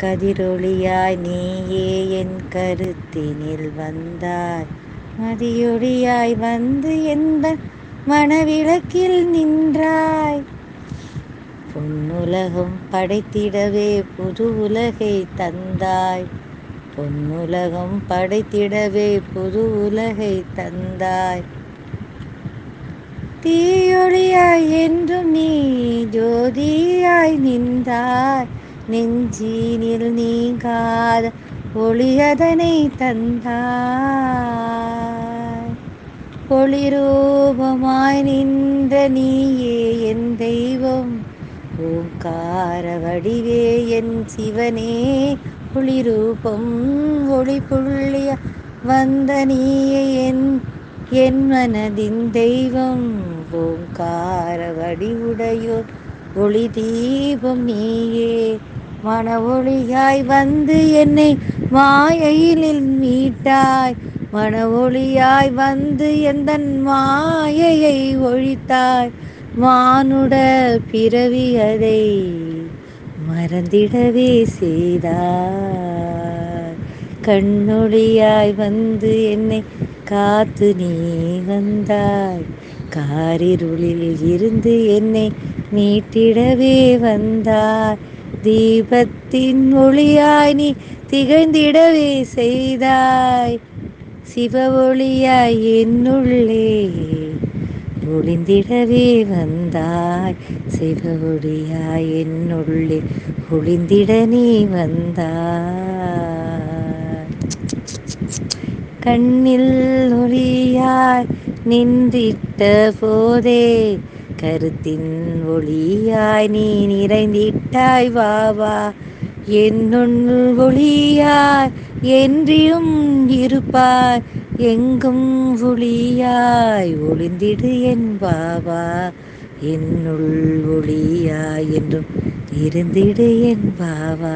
கதிரொளியாய் நீயே என் கருத்தினில் வந்தாய் மதியொளியாய் வந்து எந்த மனவிளக்கில் நின்றாய் பொன்னுலகம் படைத்திடவே புது உலகை தந்தாய் பொன்னுலகம் படைத்திடவே புது உலகை தந்தாய் தீயொளியாய் என்றும் நீ ஜோதியாய் நின்றாய் நெஞ்சினில் நீங்காத ஒளியதனை தந்தாய் ஒளிரூபமாய் நின்ற நீயே என் தெய்வம் ஓங்கார வடிவே என் சிவனே ஒளிரூபம் ஒளி புள்ளிய வந்த நீயே என் என் மனதின் தெய்வம் ஓங்கார வடிவுடையோர் ஒளி தீபம் நீயே மன ஒளியாய் வந்து என்னை மாயையிலில் மீட்டாய் மன ஒளியாய் வந்து எந்த மாயையை ஒழித்தாய் மானுட பிறவி அதை மறந்திடவே செய்தாய் கண்ணொளியாய் வந்து என்னை காத்து நீ வந்தாய் காரிருளில் இருந்து என்னை மீட்டிடவே வந்தாய் தீபத்தின் ஒளியாய் நீ திகழ்ந்திடவே செய்தாய் சிவ ஒளியாய் என்னுள்ளே ஒளிந்திடவே வந்தாய் சிவ ஒளியாய் என்னுள்ளே ஒளிந்திட நீ வந்தாய் கண்ணில் ஒளியாய் நின்றிட்ட போதே கருத்தின் ஒளியாய் நீ நிறைந்திட்டாய் வாவா என்னொன்னு ஒளியாய் என்றியும் இருப்பாய் எங்கும் ஒளியாய் ஒளிந்திடு என் பாபா என்னுள் ஒளியாய் என்றும் இருந்திடு என் பாவா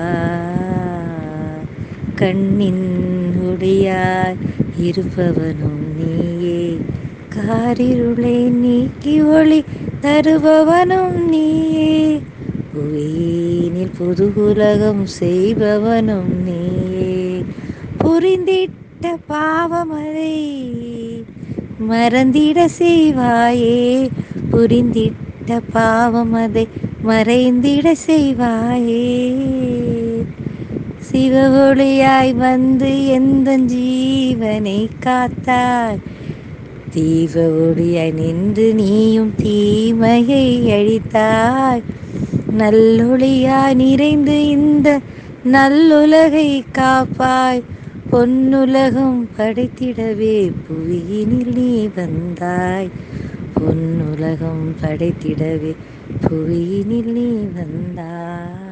கண்ணின் ஒளியாய் இருப்பவனும் நீயே காரிருளை நீக்கி ஒளி தருபவனும் நீயே புவியினில் புது உலகம் செய்பவனும் நீயே புரிந்திட்ட பாவமதை மறந்திட செய்வாயே புரிந்திட்ட பாவமதை மறைந்திட செய்வாயே சிவ ஒளியாய் வந்து எந்த ஜீவனை காத்தாய் தீவ ஒளியாய் நின்று நீயும் தீமையை அழித்தாய் நல்லொளியாய் நிறைந்து இந்த நல்லுலகை காப்பாய் பொன்னுலகம் படைத்திடவே புவியினில் நீ வந்தாய் பொன்னுலகம் படைத்திடவே புவியினில் நீ வந்தாய்